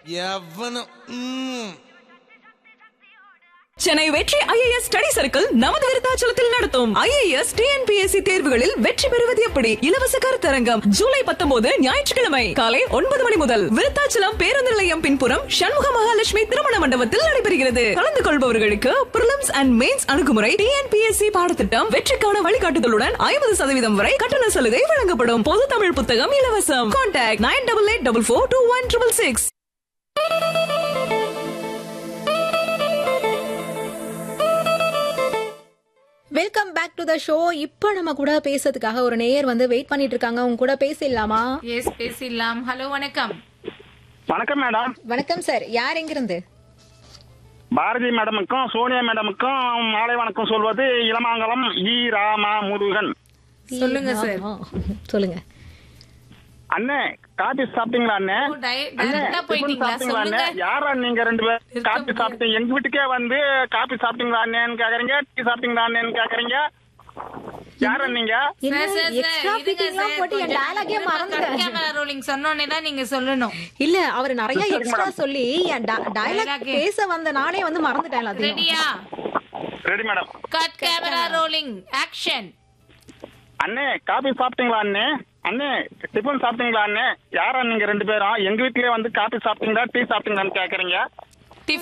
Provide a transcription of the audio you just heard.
எவனும் ம். சென்னை வெற்றி ஐஏஎஸ் ஸ்டடி சர்க்கிள் நமது விருத்தாச்சலத்தில் நடத்தும் ஐஏஎஸ் டிஎன்பிஎஸ்சி தேர்வுகளில் வெற்றி பெறுவது எப்படி இலவச கருத்தரங்கம் ஜூலை பத்தொன்பது ஞாயிற்றுக்கிழமை காலை ஒன்பது மணி முதல் விருத்தாச்சலம் பேருந்து நிலையம் பின்புறம் சண்முக மகாலட்சுமி திருமண மண்டபத்தில் நடைபெறுகிறது கலந்து கொள்பவர்களுக்கு பிரிலிம்ஸ் அண்ட் மெயின்ஸ் அணுகுமுறை டிஎன்பிஎஸ்சி பாடத்திட்டம் வெற்றிக்கான வழிகாட்டுதலுடன் ஐம்பது சதவீதம் வரை கட்டண சலுகை வழங்கப்படும் பொது தமிழ் புத்தகம் இலவசம் contact nine double eight double four two one triple six welcome back to the show இப்போ நம்ம கூட பேசுறதுக்காக ஒரு நேயர் வந்து வெயிட் பண்ணிட்டு இருக்காங்க அவங்க கூட பேசிடலாமா எஸ் பேசிடலாம் ஹலோ வணக்கம் வணக்கம் மேடம் வணக்கம் சார் யார் எங்கிருந்து பாரதி மேடமுக்கும் சோனியா மேடமுக்கும் மாலை வணக்கம் சொல்வது இளமாங்கலம் ஈ ராமா முருகன் சொல்லுங்க சார் ஆ, சொல்லுங்க அண்ணே காபி சாப்பிட்டீங்களா அண்ணே ஓ, டை- அண்ணே, direct ஆ டிபன் போயிட்டீங்களா? சாப்பிட்டீங்களா அண்ணே? சொல்லுங்க. யாரா நீங்க ரெண்டு பேர் இருக்க காபி முடியாது. சாப்பிட்டீங்க எங்க வீட்டுக்கே வந்து காபி சாப்பிட்டீங்களா அண்ணேன்னு கேக்குறீங்க டீ சாப்பிட்டீங்களா அண்ணேன்னு கேக்குறீங்க யாரா நீங்க என்ன சார், சார், எக்ஸ்ட்ரா சார், இருங்க ஃபிட்டிங்லாம் சார், போட்டு என் கொஞ்சம் டயலாகே திரும்ப மறந்துட்டேன் கேமரா ரோலிங் சொன்னோன்னே தான் நீங்க சொல்லணும் இல்ல அவர் நிறைய எக்ஸ்ட்ரா சொல்லி என் டயலாக் Dialogue. பேச வந்த நானே வந்து மறந்துட்டேன் எல்லாத்தையும் ரெடியா ready madam cut camera rolling action அண்ணே காபி சாப்பிட்டீங்களா அண்ணே அண்ணே டிபன் சாப்பிட்டீங்களா அண்ணே யாரா நீங்க ரெண்டு பேரும் எங்க வீட்லயே வந்து காபி சாப்பிட்டீங்களா டீ சாப்பிட்டீங்களான்னு கேக்குறீங்க